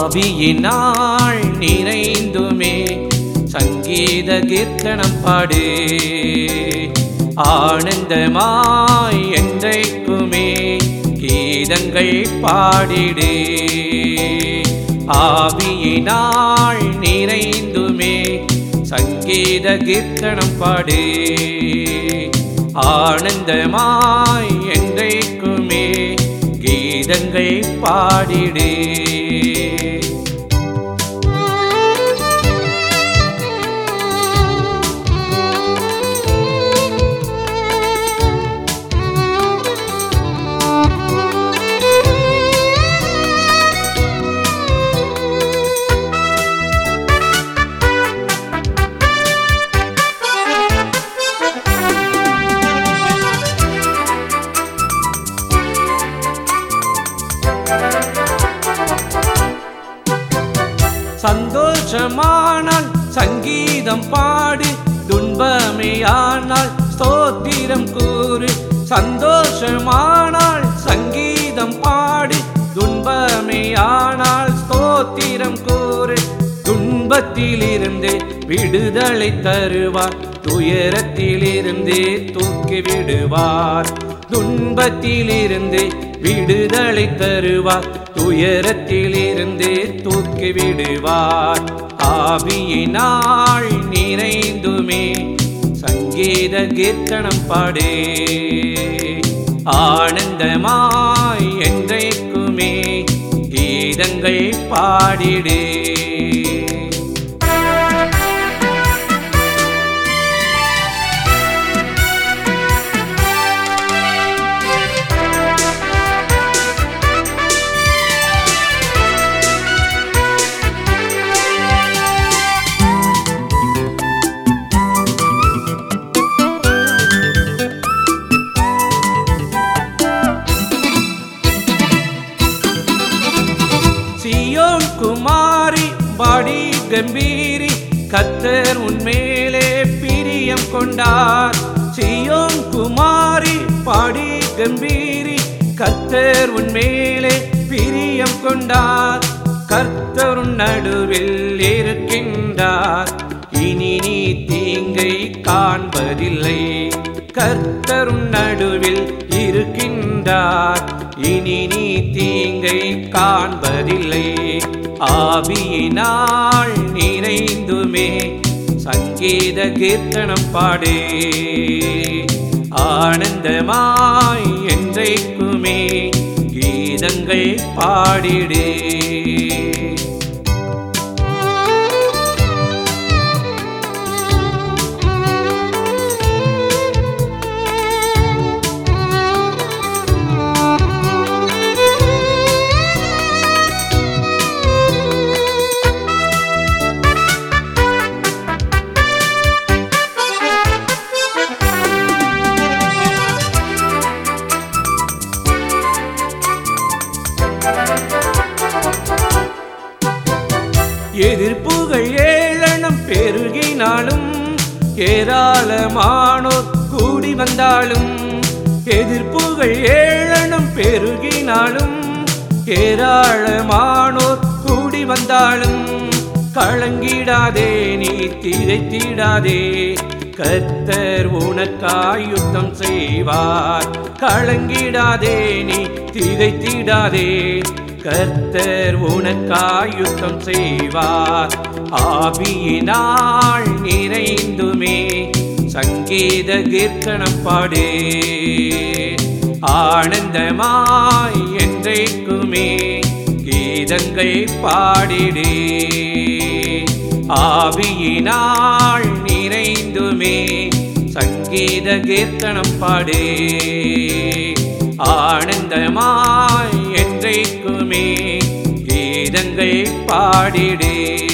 ஆவியினாள் நிறைந்துமே சங்கீத கீர்த்தனம் பாடு ஆனந்தமாய் என்றைக்குமே கீதங்கள் பாடிடு ஆவியினாள் நிறைந்துமே சங்கீத கீர்த்தனம் பாடு ஆனந்தமாய் என்றைக்குமே கீதங்கள் பாடிடு சந்தோஷமானால் சங்கீதம் பாடு துன்பமையானால் ஸ்தோத்திரம் கூறு சந்தோஷமானால் சங்கீதம் பாடு துன்பமையானால் ஸ்தோத்திரம் கூறு துன்பத்திலிருந்து விடுதலை தருவார் துயரத்திலிருந்து தூக்கி விடுவார் துன்பத்திலிருந்து விடுதலை தருவார் துயரத்திலிருந்து தூக்கி விடுவார் ஆவியினாள் நிறைந்துமே சங்கீத கீர்த்தனம் பாடு ஆனந்தமாய் என்றைக்குமே கீதங்கள் பாடிடு சியோன் குமாரி பாடி கம்பீரி கத்தர் உன்மேலே பிரியம் கொண்டார் சியோன் குமாரி பாடி கம்பீரி கத்தர் உன்மேலே பிரியம் கொண்டார் கர்த்தர் உன் நடுவில் இருக்கின்றார் இனி நீ தீங்கை காண்பதில்லை கர்த்தர் உன் நடுவில் இருக்கின்றார் இனி நீ தீங்கை காண்பதில்லை ஆவியினால் நிறைந்துமே சங்கீத கீர்த்தனம் பாடு ஆனந்தமாய் என்றைக்குமே கீதங்கள் பாடிடு எதிர்ப்புகள் ஏளனம் பெருகினாலும் ஏராளமானோர் கூடி வந்தாலும் எதிர்ப்புகள் ஏளனம் பெருகினாலும் ஏராளமானோர் கூடி வந்தாலும் கலங்கிடாதே நீ திகைத்திடாதே கர்த்தர் உனக்காய் யுத்தம் செய்வார் கலங்கிடாதே நீ திகைத்திடாதே கர்த்தர் உனக்காய் யுத்தம் செய்வார் ஆவியினால் நிறைந்துமே சங்கீத கீர்த்தனம் பாடு ஆனந்தமாய் என்றைக்குமே கீதங்கள் பாடிடு ஆவியினால் நிறைந்துமே சங்கீத கீர்த்தனம் பாடு ஆனந்தமாய் என்றைக்குமே கீதங்கள் பாடிடு